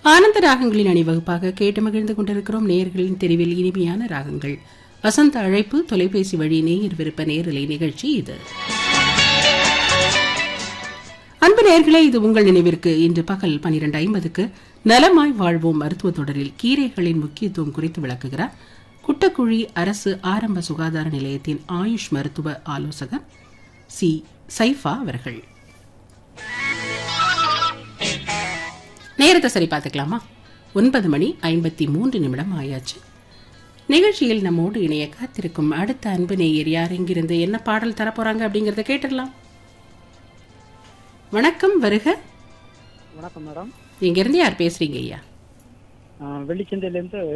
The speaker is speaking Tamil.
ஆனந்த ராகங்களின் அணிவகுப்பாக கேட்டு மகிழ்ந்து கொண்டிருக்கிறோம் நேயர்களின் தெரிவில் இனிமையான ராகங்கள் வசந்த அழைப்பு தொலைபேசி வழி நேயர் விருப்ப நேரலை நிகழ்ச்சி இது அன்பு நேயர்களே இது உங்கள் நினைவிற்கு இன்று பகல் பனிரெண்டு ஐம்பதுக்கு நலமாய் வாழ்வோம் மருத்துவ தொடரில் கீரைகளின் முக்கியத்துவம் குறித்து விளக்குகிறார் குட்டக்குழி அரசு ஆரம்ப சுகாதார நிலையத்தின் ஆயுஷ் மருத்துவ ஆலோசகர் சி சைஃபா அவர்கள் நேரத்தை சரி பார்த்துக்கலாமா ஒன்பது மணி ஐம்பத்தி மூன்று நிமிடம் ஆயாச்சு நிகழ்ச்சியில் நம்மோடு இணைய காத்திருக்கும் அடுத்த அன்பு நேயர் யார் எங்கிருந்து என்ன பாடல் தரப்போறாங்க அப்படிங்கறத கேட்டுடலாம் வணக்கம் வருக வணக்கம் மேடம் இங்க இருந்து யார் பேசுறீங்க ஐயா வெள்ளிச்சந்தையிலேருந்து